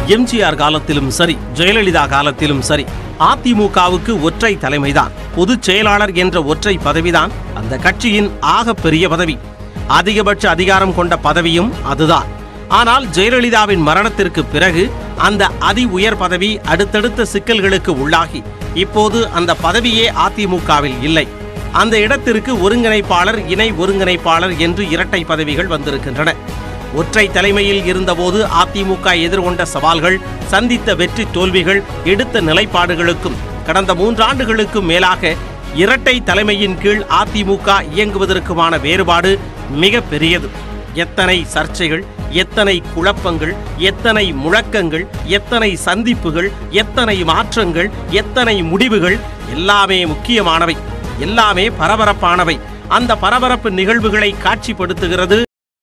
எம்ஜிஆர் காலத்திலும் சரி ஜெயலலிதா காலத்திலும் சரி அதிமுகவுக்கு ஒற்றை தலைமைதான் பொதுச் செயலாளர் என்ற ஒற்றை பதவிதான் அந்த கட்சியின் ஆகப் பெரிய பதவி அதிகபட்ச அதிகாரம் கொண்ட பதவியும் அதுதான் ஆனால் ஜெயலலிதாவின் மரணத்திற்கு பிறகு அந்த அதி உயர் பதவி அடுத்தடுத்த சிக்கல்களுக்கு உள்ளாகி இப்போது அந்த பதவியே அதிமுகவில் இல்லை அந்த இடத்திற்கு ஒருங்கிணைப்பாளர் இணை ஒருங்கிணைப்பாளர் என்று இரட்டை பதவிகள் வந்திருக்கின்றன ஒற்றை தலைமையில் இருந்தபோது அதிமுக எதிர்கொண்ட சவால்கள் சந்தித்த வெற்றி தோல்விகள் எடுத்த நிலைப்பாடுகளுக்கும் கடந்த மூன்றாண்டுகளுக்கும் மேலாக இரட்டை தலைமையின் கீழ் அதிமுக இயங்குவதற்குமான வேறுபாடு மிக பெரியது எத்தனை சர்ச்சைகள் எத்தனை குழப்பங்கள் எத்தனை முழக்கங்கள் எத்தனை சந்திப்புகள் எத்தனை மாற்றங்கள் எத்தனை முடிவுகள் எல்லாமே முக்கியமானவை எல்லாமே பரபரப்பானவை அந்த பரபரப்பு நிகழ்வுகளை காட்சிப்படுத்துகிறது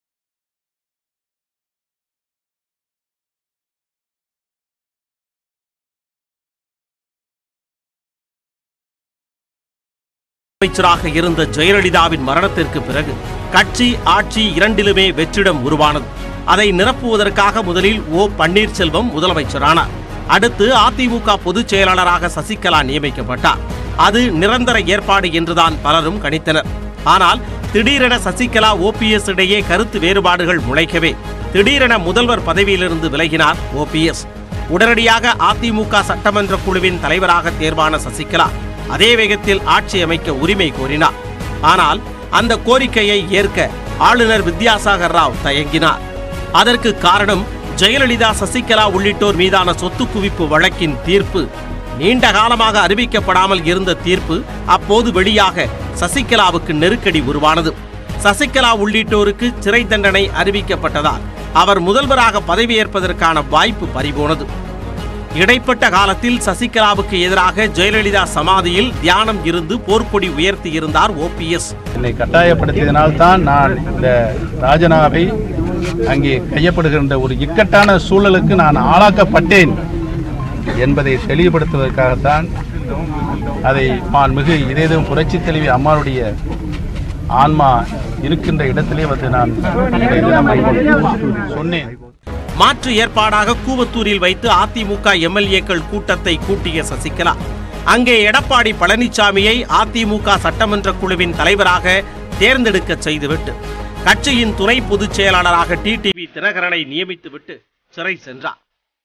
அமைச்சராக இருந்த ஜெயலலிதாவின் மரணத்திற்கு பிறகு கட்சி ஆட்சி இரண்டிலுமே வெற்றிடம் உருவானது அதை நிரப்புவதற்காக முதலில் ஓ பன்னீர்செல்வம் முதலமைச்சரானார் அடுத்து அதிமுக பொதுச் செயலாளராக சசிகலா நியமிக்கப்பட்டார் அது நிரந்தர ஏற்பாடு என்றுதான் பலரும் கணித்தனர் ஆனால் திடீரென சசிகலா ஓபிஎஸ் இடையே கருத்து வேறுபாடுகள் முளைக்கவே திடீரென முதல்வர் பதவியிலிருந்து விலகினார் ஓபிஎஸ் உடனடியாக அதிமுக சட்டமன்ற குழுவின் தலைவராக தேர்வான சசிகலா அதே வேகத்தில் ஆட்சி அமைக்க உரிமை கோரினார் ஆனால் அந்த கோரிக்கையை ஏற்க ஆளுநர் வித்யாசாகர் ராவ் தயங்கினார் அதற்கு காரணம் ஜெயலலிதா சசிகலா உள்ளிட்டோர் மீதான சொத்து குவிப்பு வழக்கின் தீர்ப்பு நீண்ட காலமாக அறிவிக்கப்படாமல் இருந்த தீர்ப்பு அப்போது வெளியாக சசிகலாவுக்கு நெருக்கடி உருவானது சசிகலா உள்ளிட்டோருக்கு சிறை தண்டனை அறிவிக்கப்பட்டதால் அவர் முதல்வராக பதவியேற்பதற்கான வாய்ப்பு பறிபோனது இடைப்பட்ட காலத்தில் சசிகலாவுக்கு எதிராக ஜெயலலிதா சமாதியில் தியானம் இருந்து போர்க்கொடி உயர்த்தி இருந்தார் ஓபிஎஸ் என்னை கட்டாயப்படுத்தியதனால் தான் நான் இந்த ராஜனாவை அங்கே கையப்படுகின்ற ஒரு இக்கட்டான சூழலுக்கு நான் ஆளாக்கப்பட்டேன் என்பதை தெளிவுபடுத்துவதற்காகத்தான் அதை மாண்புமிகு இதேதும் புரட்சித் தலைவி அம்மாவுடைய ஆன்மா இருக்கின்ற இடத்திலே வந்து நான் இன்றைய தினம் சொன்னேன் மாற்று ஏற்பாடாக கூவத்தூரில் வைத்து அதிமுக எம்எல்ஏக்கள் கூட்டத்தை கூட்டிய சசிகலா அங்கே எடப்பாடி பழனிசாமியை அதிமுக சட்டமன்ற குழுவின் தலைவராக தேர்ந்தெடுக்க செய்துவிட்டு கட்சியின் துணை பொதுச் செயலாளராக டிடிவி தினகரனை நியமித்துவிட்டு சிறை சென்றார்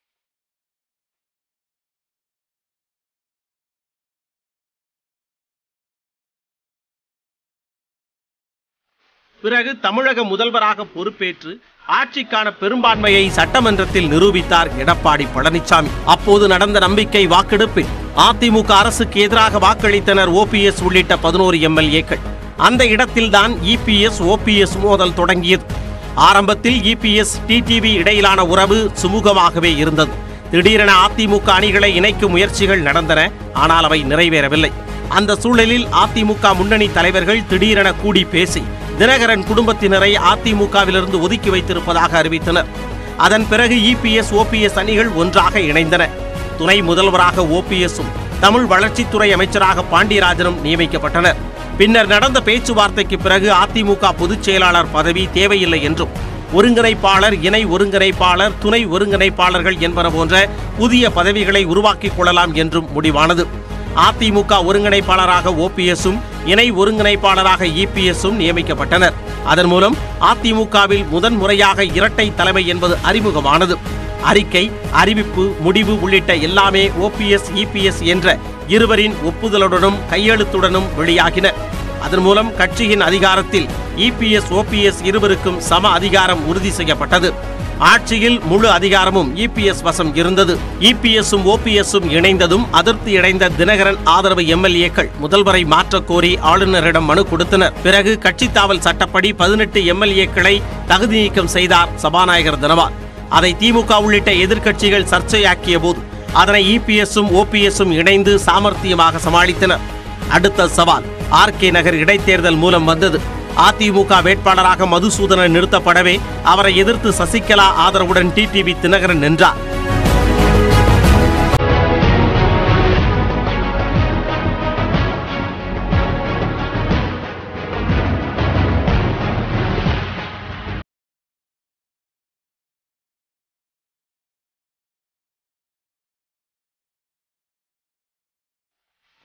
பிறகு தமிழக முதல்வராக பொறுப்பேற்று ஆட்சிக்கான பெரும்பான்மையை சட்டமன்றத்தில் நிரூபித்தார் எடப்பாடி பழனிசாமி அப்போது நடந்த நம்பிக்கை வாக்கெடுப்பில் அதிமுக அரசுக்கு எதிராக வாக்களித்தனர் ஓபிஎஸ் உள்ளிட்ட பதினோரு எம்எல்ஏக்கள் அந்த இடத்தில்தான் இபிஎஸ் ஓபிஎஸ் மோதல் தொடங்கியது ஆரம்பத்தில் இபிஎஸ் டிடிவி இடையிலான உறவு சுமூகமாகவே இருந்தது திடீரென அதிமுக அணிகளை இணைக்கும் முயற்சிகள் நடந்தன ஆனால் அவை நிறைவேறவில்லை அந்த சூழலில் அதிமுக முன்னணி தலைவர்கள் திடீரென கூடி பேசி தினகரன் குடும்பத்தினரை அதிமுகவிலிருந்து ஒதுக்கி வைத்திருப்பதாக அறிவித்தனர் அதன் பிறகு இபிஎஸ் ஓபிஎஸ் அணிகள் ஒன்றாக இணைந்தன துணை முதல்வராக ஓபிஎஸும் தமிழ் வளர்ச்சித்துறை அமைச்சராக பாண்டியராஜனும் நியமிக்கப்பட்டனர் பின்னர் நடந்த பேச்சுவார்த்தைக்கு பிறகு அதிமுக பொதுச் செயலாளர் பதவி தேவையில்லை என்றும் ஒருங்கிணைப்பாளர் இணை ஒருங்கிணைப்பாளர் துணை ஒருங்கிணைப்பாளர்கள் என்பன போன்ற புதிய பதவிகளை உருவாக்கிக் கொள்ளலாம் என்றும் முடிவானது அதிமுக ஒருங்கிணைப்பாளராக ஓபிஎஸும் இணை ஒருங்கிணைப்பாளராக இபிஎஸும் நியமிக்கப்பட்டனர் அதன் மூலம் அதிமுகவில் முதன் முறையாக இரட்டை தலைமை என்பது அறிமுகமானது அறிக்கை அறிவிப்பு முடிவு உள்ளிட்ட எல்லாமே ஓபிஎஸ் இபிஎஸ் என்ற இருவரின் ஒப்புதலுடனும் கையெழுத்துடனும் வெளியாகின அதன் மூலம் கட்சியின் அதிகாரத்தில் இபிஎஸ் ஓபிஎஸ் இருவருக்கும் சம அதிகாரம் உறுதி செய்யப்பட்டது ஆட்சியில் முழு அதிகாரமும் இபிஎஸ் வசம் இருந்தது இபிஎஸும் ஓபிஎஸும் இணைந்ததும் அதிருப்தி அடைந்த தினகரன் ஆதரவு எம்எல்ஏக்கள் முதல்வரை மாற்றக் கோரி ஆளுநரிடம் மனு கொடுத்தனர் பிறகு கட்சித் தாவல் சட்டப்படி பதினெட்டு எம்எல்ஏக்களை தகுதி நீக்கம் செய்தார் சபாநாயகர் தனபால் அதை திமுக உள்ளிட்ட எதிர்க்கட்சிகள் சர்ச்சையாக்கிய போது அதனை இபிஎஸும் ஓபிஎஸும் இணைந்து சாமர்த்தியமாக சமாளித்தனர் அடுத்த சவால் ஆர்கே நகர் இடைத்தேர்தல் மூலம் வந்தது அதிமுக வேட்பாளராக மதுசூதனன் நிறுத்தப்படவே அவரை எதிர்த்து சசிகலா ஆதரவுடன் டிடிவி தினகரன் நின்றார்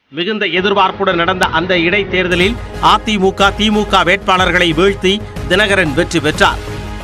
மிகுந்த எதிர்பார்ப்புடன் நடந்த அந்த இடைத்தேர்தலில் அதிமுக திமுக வேட்பாளர்களை வீழ்த்தி தினகரன் வெற்றி பெற்றார்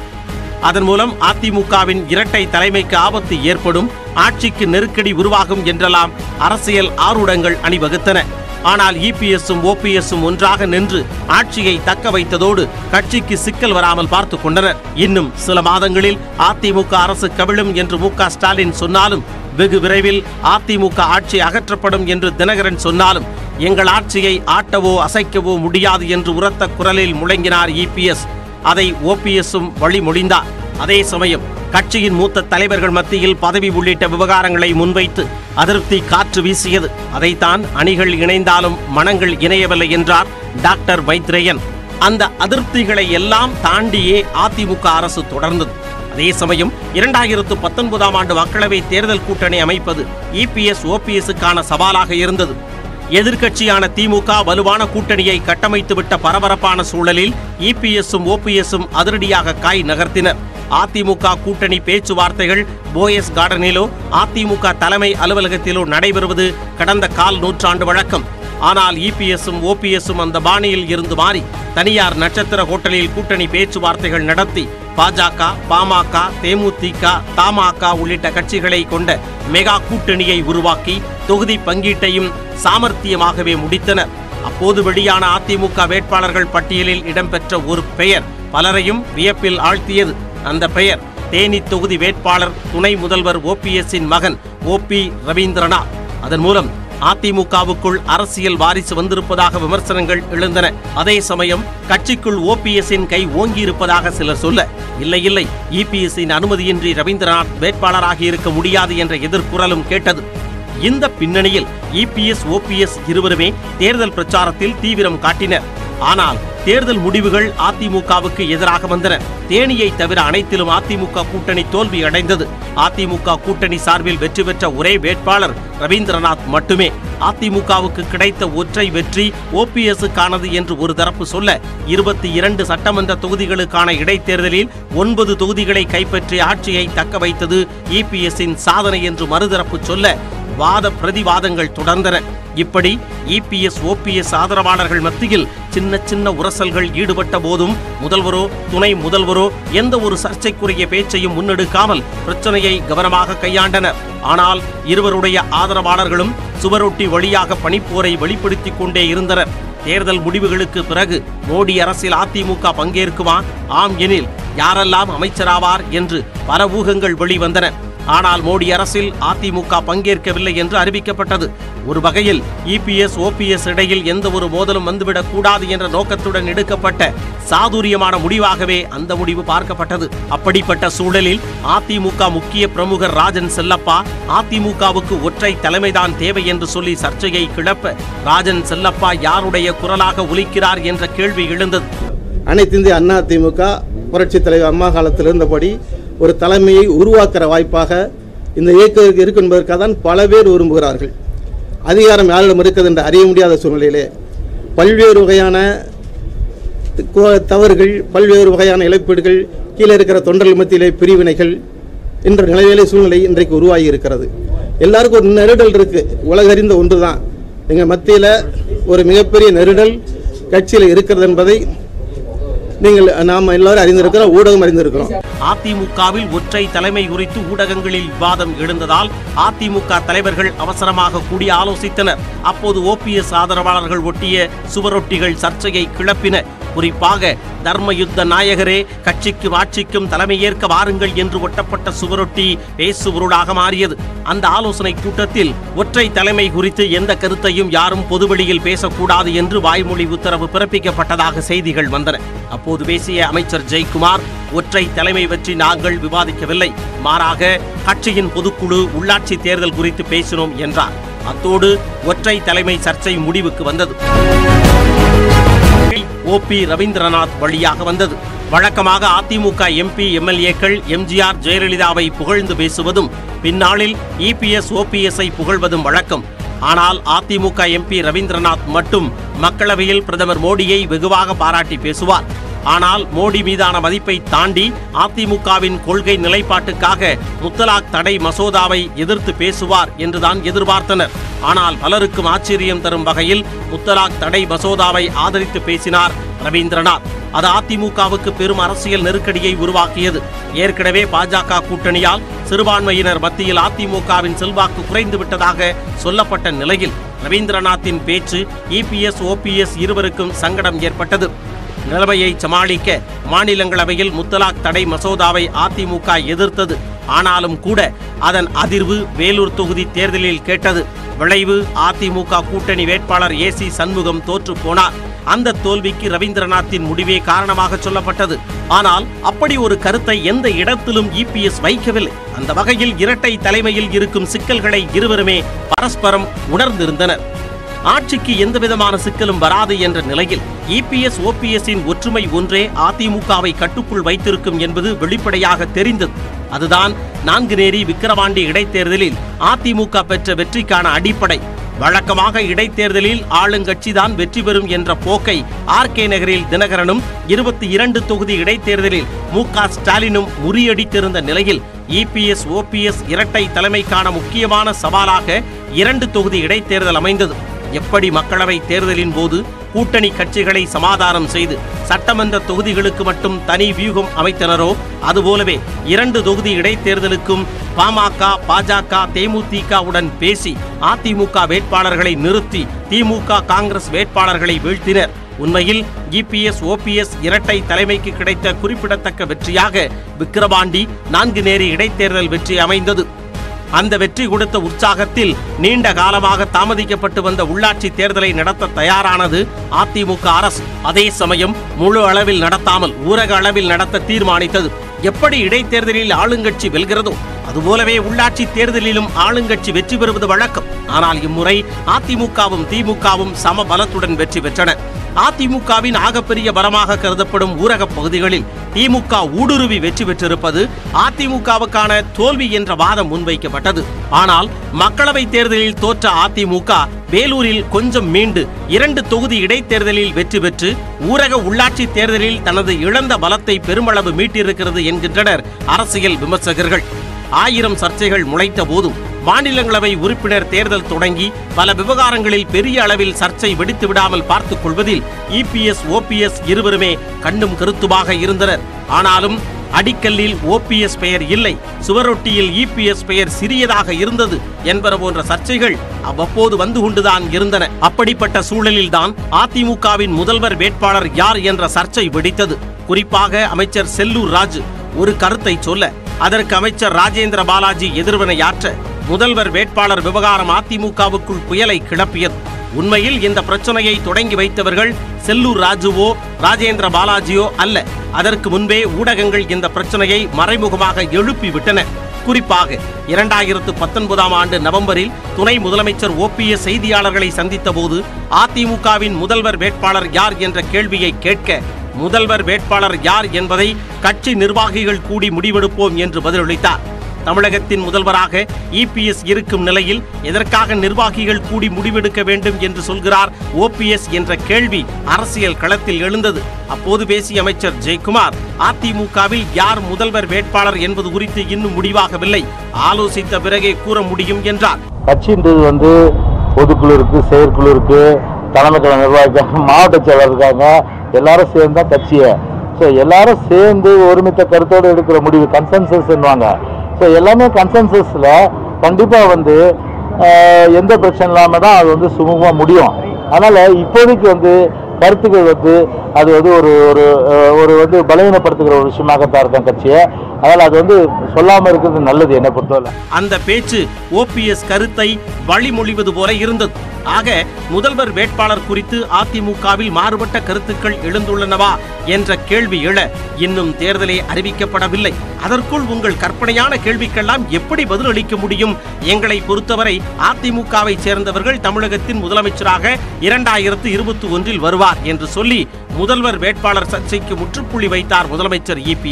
அதன் மூலம் அதிமுகவின் இரட்டை தலைமைக்கு ஆபத்து ஏற்படும் ஆட்சிக்கு நெருக்கடி உருவாகும் என்றெல்லாம் அரசியல் ஆருடங்கள் அணிவகுத்தன ஆனால் இபிஎஸும் ஓபிஎஸும் ஒன்றாக நின்று ஆட்சியை தக்க வைத்ததோடு கட்சிக்கு சிக்கல் வராமல் பார்த்து கொண்டனர் இன்னும் சில மாதங்களில் அதிமுக அரசு கவிழும் என்று மு க ஸ்டாலின் சொன்னாலும் வெகு விரைவில் அதிமுக ஆட்சி அகற்றப்படும் என்று தினகரன் சொன்னாலும் எங்கள் ஆட்சியை ஆட்டவோ அசைக்கவோ முடியாது என்று உரத்த குரலில் முழங்கினார் இபிஎஸ் அதை ஓபிஎஸும் வழிமொழிந்தார் அதே சமயம் கட்சியின் மூத்த தலைவர்கள் மத்தியில் பதவி உள்ளிட்ட விவகாரங்களை முன்வைத்து அதிருப்தி காற்று வீசியது அதைத்தான் அணிகள் இணைந்தாலும் மனங்கள் இணையவில்லை என்றார் டாக்டர் மைத்ரேயன் அந்த அதிருப்திகளை எல்லாம் தாண்டியே அதிமுக அரசு தொடர்ந்தது அதே சமயம் இரண்டாயிரத்து பத்தொன்பதாம் ஆண்டு மக்களவை தேர்தல் கூட்டணி அமைப்பது இபிஎஸ் ஓபிஎஸ்ஸுக்கான சவாலாக இருந்தது எதிர்க்கட்சியான திமுக வலுவான கூட்டணியை கட்டமைத்துவிட்ட பரபரப்பான சூழலில் இபிஎஸும் ஓபிஎஸும் அதிரடியாக காய் நகர்த்தினர் அதிமுக கூட்டணி பேச்சுவார்த்தைகள் போயஸ் கார்டனிலோ அதிமுக தலைமை அலுவலகத்திலோ நடைபெறுவது கடந்த கால் நூற்றாண்டு வழக்கம் ஆனால் இபிஎஸும் ஓபிஎஸும் அந்த பாணியில் இருந்து மாறி தனியார் நட்சத்திர ஹோட்டலில் கூட்டணி பேச்சுவார்த்தைகள் நடத்தி பாஜக பாமக தேமுதிக தமாக உள்ளிட்ட கட்சிகளை கொண்ட மெகா கூட்டணியை உருவாக்கி தொகுதி பங்கீட்டையும் சாமர்த்தியமாகவே முடித்தனர் அப்போது வெளியான அதிமுக வேட்பாளர்கள் பட்டியலில் இடம்பெற்ற ஒரு பெயர் பலரையும் வியப்பில் ஆழ்த்தியது அந்த பெயர் தேனி தொகுதி வேட்பாளர் துணை முதல்வர் ஓபிஎஸ்ஸின் மகன் ஓபி ரவீந்திரநாத் அதன் மூலம் அதிமுகவுக்குள் அரசியல் வாரிசு வந்திருப்பதாக விமர்சனங்கள் எழுந்தன அதே சமயம் கட்சிக்குள் ஓபிஎஸ்ஸின் கை ஓங்கியிருப்பதாக சிலர் சொல்ல இல்லை இல்லை இபிஎஸ்ஸின் அனுமதியின்றி ரவீந்திரநாத் வேட்பாளராகி இருக்க முடியாது என்ற எதிர்குரலும் கேட்டது இந்த பின்னணியில் இபிஎஸ் ஓபிஎஸ் இருவருமே தேர்தல் பிரச்சாரத்தில் தீவிரம் காட்டினர் ஆனால் தேர்தல் முடிவுகள் அதிமுகவுக்கு எதிராக வந்தன தேனியை தவிர அனைத்திலும் அதிமுக கூட்டணி தோல்வி அடைந்தது அதிமுக கூட்டணி சார்பில் வெற்றி பெற்ற ஒரே வேட்பாளர் ரவீந்திரநாத் மட்டுமே அதிமுகவுக்கு கிடைத்த ஒற்றை வெற்றி ஓபிஎஸ்ஸுக்கானது என்று ஒரு தரப்பு சொல்ல இருபத்தி இரண்டு சட்டமன்ற தொகுதிகளுக்கான இடைத்தேர்தலில் ஒன்பது தொகுதிகளை கைப்பற்றி ஆட்சியை தக்க வைத்தது இபிஎஸ்ஸின் சாதனை என்று மறுதரப்பு சொல்ல வாத பிரதிவாதங்கள் தொடர்ந்தன இப்படி இபிஎஸ் ஓபிஎஸ் ஆதரவாளர்கள் மத்தியில் சின்ன சின்ன உரசல்கள் ஈடுபட்ட போதும் முதல்வரோ துணை முதல்வரோ எந்த ஒரு சர்ச்சைக்குரிய பேச்சையும் முன்னெடுக்காமல் பிரச்சனையை கவனமாக கையாண்டனர் ஆனால் இருவருடைய ஆதரவாளர்களும் சுவரொட்டி வழியாக பணிப்போரை வெளிப்படுத்திக் கொண்டே இருந்தனர் தேர்தல் முடிவுகளுக்கு பிறகு மோடி அரசில் அதிமுக பங்கேற்குமா ஆம் எனில் யாரெல்லாம் அமைச்சராவார் என்று பல ஊகங்கள் வெளிவந்தன ஆனால் மோடி அரசில் அதிமுக பங்கேற்கவில்லை என்று அறிவிக்கப்பட்டது ஒரு வகையில் இபிஎஸ் ஓபிஎஸ் இடையில் எந்த ஒரு மோதலும் வந்துவிடக் கூடாது என்ற நோக்கத்துடன் எடுக்கப்பட்ட சாதுரியமான முடிவாகவே அந்த முடிவு பார்க்கப்பட்டது அப்படிப்பட்ட சூழலில் அதிமுக முக்கிய பிரமுகர் ராஜன் செல்லப்பா அதிமுகவுக்கு ஒற்றை தலைமைதான் தேவை என்று சொல்லி சர்ச்சையை கிளப்ப ராஜன் செல்லப்பா யாருடைய குரலாக ஒலிக்கிறார் என்ற கேள்வி எழுந்தது அனைத்து இந்திய அண்ணா திமுக புரட்சித் தலைவர் அம்மா காலத்தில் இருந்தபடி ஒரு தலைமையை உருவாக்குற வாய்ப்பாக இந்த இயக்கம் இருக்கு என்பதற்காக தான் பல பேர் விரும்புகிறார்கள் அதிகாரம் யாரிடம் இருக்குது என்று அறிய முடியாத சூழ்நிலையிலே பல்வேறு வகையான கு- தவறுகள் பல்வேறு வகையான இழப்பீடுகள் கீழே இருக்கிற தொண்டர்கள் மத்தியிலே பிரிவினைகள் என்ற நிலையிலே சூழ்நிலை இன்றைக்கு உருவாகி இருக்கிறது எல்லாருக்கும் ஒரு நெருடல் இருக்கு உலகறிந்த ஒன்று தான் எங்கள் மத்தியில் ஒரு மிகப்பெரிய நெருடல் கட்சியில் இருக்கிறது என்பதை நீங்கள் நாம் எல்லாரும் அறிந்திருக்கிறோம் ஊடகம் அறிந்திருக்கிறோம் அதிமுகவில் ஒற்றை தலைமை குறித்து ஊடகங்களில் விவாதம் எழுந்ததால் அதிமுக தலைவர்கள் அவசரமாக கூடி ஆலோசித்தனர் அப்போது ஓபிஎஸ் ஆதரவாளர்கள் ஒட்டிய சுவரொட்டிகள் சர்ச்சையை கிளப்பின குறிப்பாக தர்ம யுத்த நாயகரே கட்சிக்கும் ஆட்சிக்கும் தலைமையேற்க வாருங்கள் என்று ஒட்டப்பட்ட சுவரொட்டி பேசுபொருளாக மாறியது அந்த ஆலோசனை கூட்டத்தில் ஒற்றை தலைமை குறித்து எந்த கருத்தையும் யாரும் பொதுவெளியில் பேசக்கூடாது என்று வாய்மொழி உத்தரவு பிறப்பிக்கப்பட்டதாக செய்திகள் வந்தன அப்போது பேசிய அமைச்சர் ஜெயக்குமார் ஒற்றை தலைமை பற்றி நாங்கள் விவாதிக்கவில்லை மாறாக கட்சியின் பொதுக்குழு உள்ளாட்சி தேர்தல் குறித்து பேசினோம் என்றார் அத்தோடு ஒற்றை தலைமை சர்ச்சை முடிவுக்கு வந்தது ஓபி ரவீந்திரநாத் வழியாக வந்தது வழக்கமாக அதிமுக எம்பி எம்எல்ஏக்கள் எம்ஜிஆர் ஜெயலலிதாவை புகழ்ந்து பேசுவதும் பின்னாளில் இபிஎஸ் ஓபிஎஸ்ஐ புகழ்வதும் வழக்கம் ஆனால் அதிமுக எம்பி ரவீந்திரநாத் மட்டும் மக்களவையில் பிரதமர் மோடியை வெகுவாக பாராட்டி பேசுவார் ஆனால் மோடி மீதான மதிப்பை தாண்டி அதிமுகவின் கொள்கை நிலைப்பாட்டுக்காக முத்தலாக் தடை மசோதாவை எதிர்த்து பேசுவார் என்றுதான் எதிர்பார்த்தனர் ஆனால் பலருக்கும் ஆச்சரியம் தரும் வகையில் முத்தலாக் தடை மசோதாவை ஆதரித்து பேசினார் ரவீந்திரநாத் அது அதிமுகவுக்கு பெரும் அரசியல் நெருக்கடியை உருவாக்கியது ஏற்கனவே பாஜக கூட்டணியால் சிறுபான்மையினர் மத்தியில் அதிமுகவின் செல்வாக்கு குறைந்து விட்டதாக சொல்லப்பட்ட நிலையில் ரவீந்திரநாத்தின் பேச்சு இபிஎஸ் ஓபிஎஸ் இருவருக்கும் சங்கடம் ஏற்பட்டது நிலைமையை சமாளிக்க மாநிலங்களவையில் முத்தலாக் தடை மசோதாவை அதிமுக எதிர்த்தது ஆனாலும் கூட அதன் அதிர்வு வேலூர் தொகுதி தேர்தலில் கேட்டது விளைவு அதிமுக கூட்டணி வேட்பாளர் ஏசி சண்முகம் தோற்று போனார் அந்த தோல்விக்கு ரவீந்திரநாத்தின் முடிவே காரணமாக சொல்லப்பட்டது ஆனால் அப்படி ஒரு கருத்தை எந்த இடத்திலும் இபிஎஸ் வைக்கவில்லை அந்த வகையில் இரட்டை தலைமையில் இருக்கும் சிக்கல்களை இருவருமே பரஸ்பரம் உணர்ந்திருந்தனர் ஆட்சிக்கு எந்தவிதமான சிக்கலும் வராது என்ற நிலையில் இபிஎஸ் ஓபிஎஸ்ஸின் ஒற்றுமை ஒன்றே அதிமுகவை கட்டுக்குள் வைத்திருக்கும் என்பது வெளிப்படையாக தெரிந்தது அதுதான் நான்குநேரி விக்கிரவாண்டி இடைத்தேர்தலில் அதிமுக பெற்ற வெற்றிக்கான அடிப்படை வழக்கமாக இடைத்தேர்தலில் ஆளுங்கட்சிதான் வெற்றி பெறும் என்ற போக்கை ஆர் கே நகரில் தினகரனும் இருபத்தி இரண்டு தொகுதி இடைத்தேர்தலில் மு க ஸ்டாலினும் முறியடித்திருந்த நிலையில் இபிஎஸ் ஓபிஎஸ் இரட்டை தலைமைக்கான முக்கியமான சவாலாக இரண்டு தொகுதி இடைத்தேர்தல் அமைந்தது எப்படி மக்களவை தேர்தலின் போது கூட்டணி கட்சிகளை சமாதானம் செய்து சட்டமன்ற தொகுதிகளுக்கு மட்டும் தனி வியூகம் அமைத்தனரோ அதுபோலவே இரண்டு தொகுதி இடைத்தேர்தலுக்கும் பாமக பாஜக தேமுதிகவுடன் பேசி அதிமுக வேட்பாளர்களை நிறுத்தி திமுக காங்கிரஸ் வேட்பாளர்களை வீழ்த்தினர் உண்மையில் இபிஎஸ் ஓபிஎஸ் இரட்டை தலைமைக்கு கிடைத்த குறிப்பிடத்தக்க வெற்றியாக விக்கிரவாண்டி நான்கு நேரி இடைத்தேர்தல் வெற்றி அமைந்தது அந்த வெற்றி கொடுத்த உற்சாகத்தில் நீண்ட காலமாக தாமதிக்கப்பட்டு வந்த உள்ளாட்சி தேர்தலை நடத்த தயாரானது அதிமுக அரசு அதே சமயம் முழு அளவில் நடத்தாமல் ஊரக அளவில் நடத்த தீர்மானித்தது எப்படி இடைத்தேர்தலில் ஆளுங்கட்சி வெல்கிறதோ அதுபோலவே உள்ளாட்சி தேர்தலிலும் ஆளுங்கட்சி வெற்றி பெறுவது வழக்கம் ஆனால் இம்முறை அதிமுகவும் திமுகவும் சம பலத்துடன் வெற்றி பெற்றன அதிமுகவின் ஆகப்பெரிய பலமாக கருதப்படும் ஊரகப் பகுதிகளில் திமுக ஊடுருவி வெற்றி பெற்றிருப்பது அதிமுகவுக்கான தோல்வி என்ற வாதம் முன்வைக்கப்பட்டது ஆனால் மக்களவைத் தேர்தலில் தோற்ற அதிமுக வேலூரில் கொஞ்சம் மீண்டு இரண்டு தொகுதி இடைத்தேர்தலில் வெற்றி பெற்று ஊரக உள்ளாட்சி தேர்தலில் தனது இழந்த பலத்தை பெருமளவு மீட்டிருக்கிறது என்கின்றனர் அரசியல் விமர்சகர்கள் ஆயிரம் சர்ச்சைகள் முளைத்த போதும் மாநிலங்களவை உறுப்பினர் தேர்தல் தொடங்கி பல விவகாரங்களில் பெரிய அளவில் சர்ச்சை வெடித்து விடாமல் பார்த்துக் கொள்வதில் இபிஎஸ் ஓபிஎஸ் இருவருமே கண்ணும் கருத்துமாக இருந்தனர் ஆனாலும் அடிக்கல்லில் ஓபிஎஸ் பெயர் இல்லை சுவரொட்டியில் இபிஎஸ் பெயர் சிறியதாக இருந்தது என்பன போன்ற சர்ச்சைகள் அவ்வப்போது வந்து கொண்டுதான் இருந்தன அப்படிப்பட்ட சூழலில்தான் அதிமுகவின் முதல்வர் வேட்பாளர் யார் என்ற சர்ச்சை வெடித்தது குறிப்பாக அமைச்சர் செல்லூர் ராஜு ஒரு கருத்தை சொல்ல அதற்கு அமைச்சர் ராஜேந்திர பாலாஜி எதிர்வினையாற்ற முதல்வர் வேட்பாளர் விவகாரம் அதிமுகவுக்குள் புயலை கிளப்பியது உண்மையில் இந்த பிரச்சனையை தொடங்கி வைத்தவர்கள் செல்லூர் ராஜுவோ ராஜேந்திர பாலாஜியோ அல்ல அதற்கு முன்பே ஊடகங்கள் இந்த பிரச்சனையை மறைமுகமாக எழுப்பி விட்டன குறிப்பாக இரண்டாயிரத்து பத்தொன்பதாம் ஆண்டு நவம்பரில் துணை முதலமைச்சர் ஓபிஎஸ் செய்தியாளர்களை சந்தித்த போது அதிமுகவின் முதல்வர் வேட்பாளர் யார் என்ற கேள்வியை கேட்க முதல்வர் வேட்பாளர் யார் என்பதை கட்சி நிர்வாகிகள் கூடி முடிவெடுப்போம் என்று பதிலளித்தார் தமிழகத்தின் முதல்வராக இபிஎஸ் இருக்கும் நிலையில் எதற்காக நிர்வாகிகள் கூடி முடிவெடுக்க வேண்டும் என்று சொல்கிறார் ஓபிஎஸ் என்ற கேள்வி அரசியல் களத்தில் எழுந்தது அப்போது பேசிய அமைச்சர் ஜெயக்குமார் அதிமுகவில் யார் முதல்வர் வேட்பாளர் என்பது குறித்து இன்னும் முடிவாகவில்லை ஆலோசித்த பிறகே கூற முடியும் என்றார் கட்சின்றது வந்து பொதுக்குழு இருக்கு செயற்குழு இருக்கு தலைமை கழக நிர்வாகிக்காங்க மாவட்ட செயலர் இருக்காங்க எல்லாரும் சேர்ந்து தான் கட்சியை ஸோ எல்லாரும் சேர்ந்து ஒருமித்த கருத்தோடு எடுக்கிற முடிவு கன்சென்சஸ்ன்னுவாங்க ஸோ எல்லாமே கன்சென்சஸில் கண்டிப்பாக வந்து ஆஹ், எந்த பிரச்சனை இல்லாமல் தான் அது வந்து சுமூகமாக முடியும் அதனால் இப்போதைக்கு வந்து கருத்துக்கள் வந்து அது வந்து ஒரு ஒரு ஆஹ், ஒரு வந்து பலவீனப்படுத்துகிற ஒரு விஷயமாகத்தான் இருக்கும் கட்சியை அதனால் அது வந்து சொல்லாமல் இருக்கிறது நல்லது என்னை பொறுத்தவரை அந்த பேச்சு ஓபிஎஸ் கருத்தை வழிமொழிவது போல இருந்தது ஆக முதல்வர் வேட்பாளர் குறித்து அதிமுகவில் மாறுபட்ட கருத்துக்கள் எழுந்துள்ளனவா என்ற கேள்வி எழ இன்னும் தேர்தலே அறிவிக்கப்படவில்லை அதற்குள் உங்கள் கற்பனையான கேள்விக்கெல்லாம் எப்படி பதிலளிக்க முடியும் எங்களை பொறுத்தவரை அதிமுகவை சேர்ந்தவர்கள் தமிழகத்தின் முதலமைச்சராக இரண்டாயிரத்து இருபத்தி ஒன்றில் வருவார் என்று சொல்லி முதல்வர் வேட்பாளர் சர்ச்சைக்கு முற்றுப்புள்ளி வைத்தார் முதலமைச்சர் இபிஎஸ்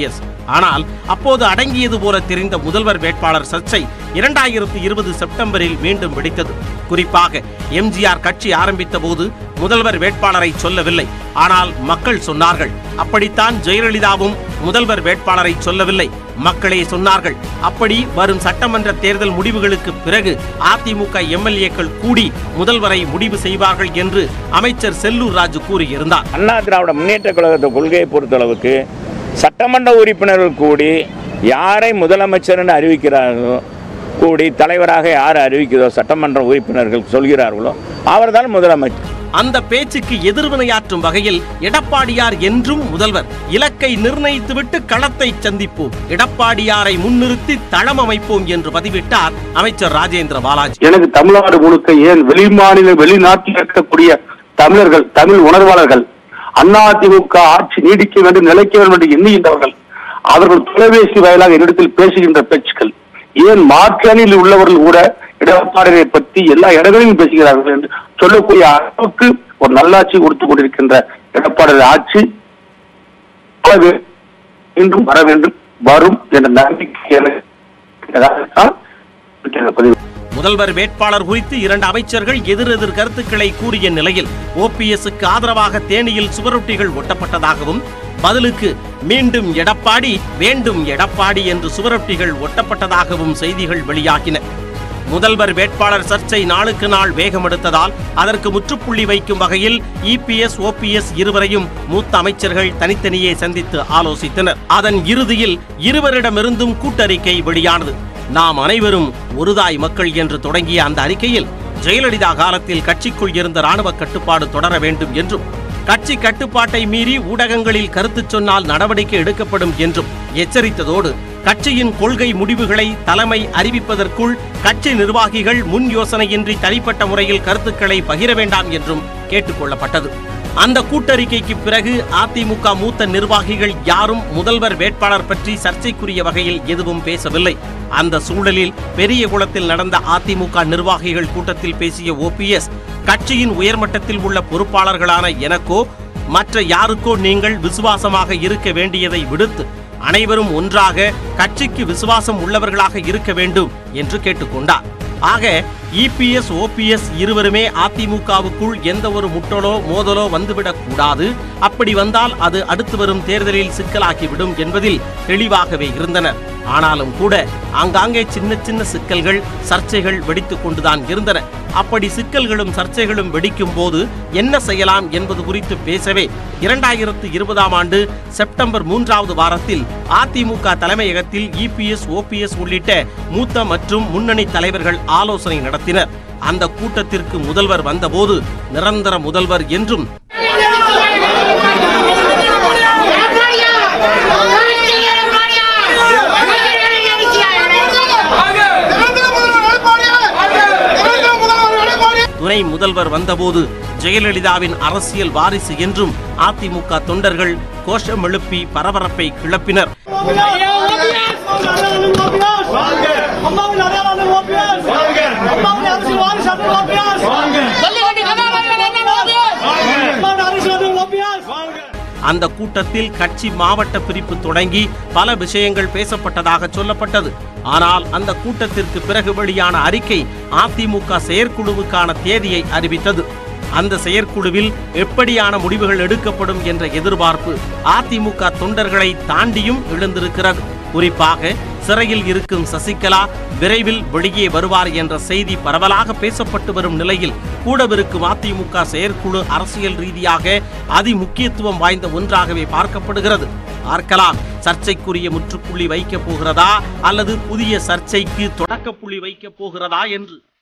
ஆனால் அப்போது அடங்கியது போல தெரிந்த முதல்வர் வேட்பாளர் சர்ச்சை இரண்டாயிரத்து இருபது செப்டம்பரில் மீண்டும் வெடித்தது குறிப்பாக எம்ஜிஆர் கட்சி ஆரம்பித்த போது முதல்வர் வேட்பாளரை சொல்லவில்லை ஆனால் மக்கள் சொன்னார்கள் அப்படித்தான் ஜெயலலிதாவும் முதல்வர் வேட்பாளரை சொல்லவில்லை மக்களே சொன்னார்கள் அப்படி வரும் சட்டமன்ற தேர்தல் முடிவுகளுக்கு பிறகு அதிமுக எம்எல்ஏக்கள் கூடி முதல்வரை முடிவு செய்வார்கள் என்று அமைச்சர் செல்லூர் ராஜு கூறியிருந்தார் அண்ணா திராவிட முன்னேற்ற கழகத்தை கொள்கையை பொறுத்தளவுக்கு சட்டமன்ற உறுப்பினர்கள் கூடி யாரை முதலமைச்சர் என்று அறிவிக்கிறார்களோ கூடி தலைவராக யார் அறிவிக்கிறதோ சட்டமன்ற உறுப்பினர்கள் சொல்கிறார்களோ அவர்தான் முதலமைச்சர் அந்த பேச்சுக்கு எதிர்வினையாற்றும் வகையில் எடப்பாடியார் என்றும் முதல்வர் இலக்கை நிர்ணயித்துவிட்டு களத்தை சந்திப்போம் எடப்பாடியாரை முன்னிறுத்தி தளம் அமைப்போம் என்று பதிவிட்டார் அமைச்சர் ராஜேந்திர பாலாஜி எனக்கு தமிழ்நாடு முழுக்க ஏன் வெளிமாநில வெளிநாட்டில் இருக்கக்கூடிய தமிழர்கள் தமிழ் உணர்வாளர்கள் அதிமுக ஆட்சி நீடிக்க வேண்டும் நிலைக்க வேண்டும் என்று எண்ணுகின்றவர்கள் அவர்கள் தொலைபேசி வாயிலாக என்னிடத்தில் பேசுகின்ற பேச்சுக்கள் ஏன் மாற்று அணியில் உள்ளவர்கள் கூட எடப்பாடியை பற்றி எல்லா இடங்களிலும் பேசுகிறார்கள் என்று சொல்லக்கூடிய அளவுக்கு ஒரு நல்லாட்சி கொடுத்துக் கொண்டிருக்கின்ற எடப்பாடி ஆட்சி வர வே- மீண்டும் வர வேண்டும் வரும் என்ற நம்பிக்கை எனக்கு இருக்கிறதால் இந்த பதிவு முதல்வர் வேட்பாளர் குறித்து இரண்டு அமைச்சர்கள் எதிரெதிர் கருத்துக்களை கூறிய நிலையில் ஓபிஎஸ்க்கு ஆதரவாக தேனியில் சுவரொட்டிகள் ஒட்டப்பட்டதாகவும் பதிலுக்கு மீண்டும் எடப்பாடி வேண்டும் எடப்பாடி என்று சுவரொட்டிகள் ஒட்டப்பட்டதாகவும் செய்திகள் வெளியாகின முதல்வர் வேட்பாளர் சர்ச்சை நாளுக்கு நாள் வேகமெடுத்ததால் அதற்கு முற்றுப்புள்ளி வைக்கும் வகையில் இபிஎஸ் ஓபிஎஸ் இருவரையும் மூத்த அமைச்சர்கள் தனித்தனியே சந்தித்து ஆலோசித்தனர் அதன் இறுதியில் இருவரிடமிருந்தும் கூட்டறிக்கை வெளியானது நாம் அனைவரும் ஒருதாய் மக்கள் என்று தொடங்கிய அந்த அறிக்கையில் ஜெயலலிதா காலத்தில் கட்சிக்குள் இருந்த ராணுவ கட்டுப்பாடு தொடர வேண்டும் என்றும் கட்சி கட்டுப்பாட்டை மீறி ஊடகங்களில் கருத்து சொன்னால் நடவடிக்கை எடுக்கப்படும் என்றும் எச்சரித்ததோடு கட்சியின் கொள்கை முடிவுகளை தலைமை அறிவிப்பதற்குள் கட்சி நிர்வாகிகள் முன் யோசனையின்றி தனிப்பட்ட முறையில் கருத்துக்களை பகிர வேண்டாம் என்றும் கேட்டுக்கொள்ளப்பட்டது அந்த கூட்டறிக்கைக்கு பிறகு அதிமுக மூத்த நிர்வாகிகள் யாரும் முதல்வர் வேட்பாளர் பற்றி சர்ச்சைக்குரிய வகையில் எதுவும் பேசவில்லை அந்த சூழலில் பெரிய குளத்தில் நடந்த அதிமுக நிர்வாகிகள் கூட்டத்தில் பேசிய ஓபிஎஸ் கட்சியின் உயர்மட்டத்தில் உள்ள பொறுப்பாளர்களான எனக்கோ மற்ற யாருக்கோ நீங்கள் விசுவாசமாக இருக்க வேண்டியதை விடுத்து அனைவரும் ஒன்றாக கட்சிக்கு விசுவாசம் உள்ளவர்களாக இருக்க வேண்டும் என்று கேட்டுக்கொண்டார் ஆக இபிஎஸ் ஓபிஎஸ் இருவருமே அதிமுகவுக்குள் எந்த ஒரு முட்டலோ மோதலோ வந்துவிடக் கூடாது அப்படி வந்தால் அது அடுத்து வரும் தேர்தலில் சிக்கலாகிவிடும் என்பதில் தெளிவாகவே இருந்தனர் ஆனாலும் கூட ஆங்காங்கே சின்ன சின்ன சிக்கல்கள் சர்ச்சைகள் வெடித்துக் கொண்டுதான் இருந்தன அப்படி சிக்கல்களும் சர்ச்சைகளும் வெடிக்கும் போது என்ன செய்யலாம் என்பது குறித்து பேசவே இரண்டாயிரத்து இருபதாம் ஆண்டு செப்டம்பர் மூன்றாவது வாரத்தில் அதிமுக தலைமையகத்தில் இபிஎஸ் ஓபிஎஸ் உள்ளிட்ட மூத்த மற்றும் முன்னணி தலைவர்கள் ஆலோசனை நடத்தினர் அந்த கூட்டத்திற்கு முதல்வர் வந்தபோது நிரந்தர முதல்வர் என்றும் துணை முதல்வர் வந்தபோது ஜெயலலிதாவின் அரசியல் வாரிசு என்றும் அதிமுக தொண்டர்கள் கோஷம் எழுப்பி பரபரப்பை கிளப்பினர் அந்த கூட்டத்தில் கட்சி மாவட்ட பிரிப்பு தொடங்கி பல விஷயங்கள் பேசப்பட்டதாக சொல்லப்பட்டது ஆனால் அந்த கூட்டத்திற்கு பிறகு வெளியான அறிக்கை அதிமுக செயற்குழுவுக்கான தேதியை அறிவித்தது அந்த செயற்குழுவில் எப்படியான முடிவுகள் எடுக்கப்படும் என்ற எதிர்பார்ப்பு அதிமுக தொண்டர்களை தாண்டியும் எழுந்திருக்கிறது குறிப்பாக சிறையில் இருக்கும் சசிகலா விரைவில் வெளியே வருவார் என்ற செய்தி பரவலாக பேசப்பட்டு வரும் நிலையில் கூடவிருக்கும் அதிமுக செயற்குழு அரசியல் ரீதியாக அதிமுக்கியத்துவம் வாய்ந்த ஒன்றாகவே பார்க்கப்படுகிறது பார்க்கலாம் சர்ச்சைக்குரிய முற்றுப்புள்ளி வைக்கப் போகிறதா அல்லது புதிய சர்ச்சைக்கு தொடக்கப்புள்ளி வைக்கப் போகிறதா என்று